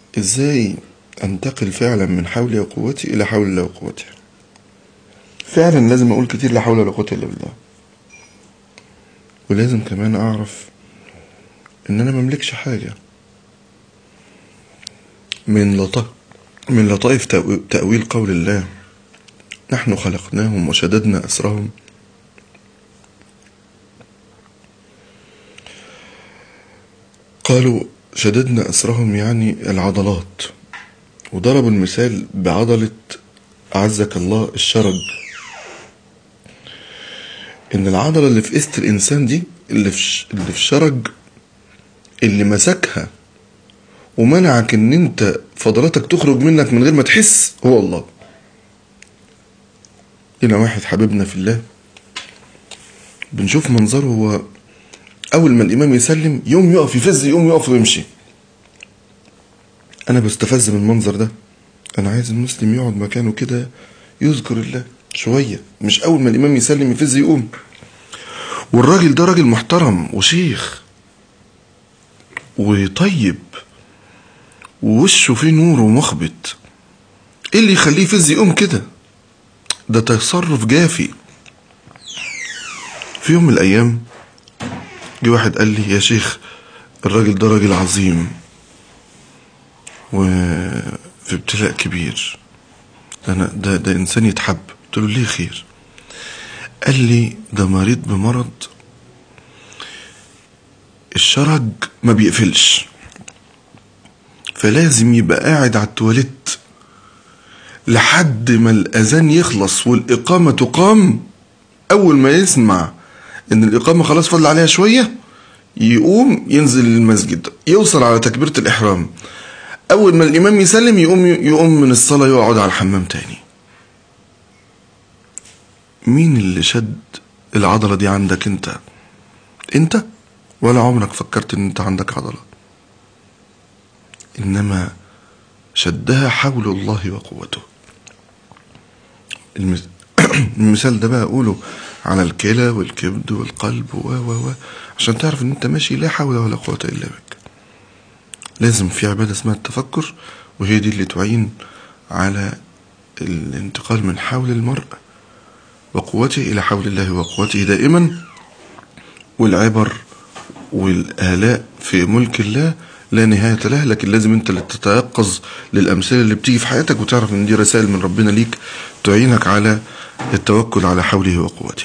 ازاي انتقل فعلا من حولي وقوتي الى حول الله وقوته فعلا لازم اقول كتير لا حول ولا قوه الا بالله ولازم كمان اعرف ان انا مملكش حاجه من لطف من لطائف تأوي- تأويل قول الله نحن خلقناهم وشددنا أسرهم قالوا شددنا أسرهم يعني العضلات وضربوا المثال بعضلة أعزك الله الشرج إن العضلة اللي في إست الإنسان دي اللي في ش- اللي في شرج اللي مسكها ومنعك إن أنت فضلاتك تخرج منك من غير ما تحس هو الله هنا واحد حبيبنا في الله بنشوف منظره هو أول ما الإمام يسلم يقوم يقف يفز يقوم يقف ويمشي أنا بستفز من المنظر ده أنا عايز المسلم يقعد مكانه كده يذكر الله شوية مش أول ما الإمام يسلم يفز يقوم والراجل ده راجل محترم وشيخ وطيب ووشه فيه نور ومخبت ايه اللي يخليه يفز يقوم كده ده تصرف جافي في يوم من الايام جه واحد قال لي يا شيخ الراجل ده راجل عظيم وفي ابتلاء كبير ده أنا ده, ده انسان يتحب قلت له ليه خير قال لي ده مريض بمرض الشرج ما بيقفلش فلازم يبقى قاعد على التواليت لحد ما الأذان يخلص والإقامة تقام أول ما يسمع إن الإقامة خلاص فضل عليها شوية يقوم ينزل المسجد يوصل على تكبيرة الإحرام أول ما الإمام يسلم يقوم يقوم من الصلاة يقعد على الحمام تاني مين اللي شد العضلة دي عندك أنت أنت ولا عمرك فكرت إن أنت عندك عضلة إنما شدها حول الله وقوته المس- المثال ده بقى أقوله على الكلى والكبد والقلب و و و عشان تعرف إن أنت ماشي لا حول ولا قوة إلا بك لازم في عبادة اسمها التفكر وهي دي اللي تعين على الانتقال من حول المرء وقوته إلى حول الله وقوته دائما والعبر والآلاء في ملك الله لا نهاية لها لكن لازم انت اللي تتيقظ للأمثلة اللي بتيجي في حياتك وتعرف ان دي رسائل من ربنا ليك تعينك على التوكل على حوله وقوته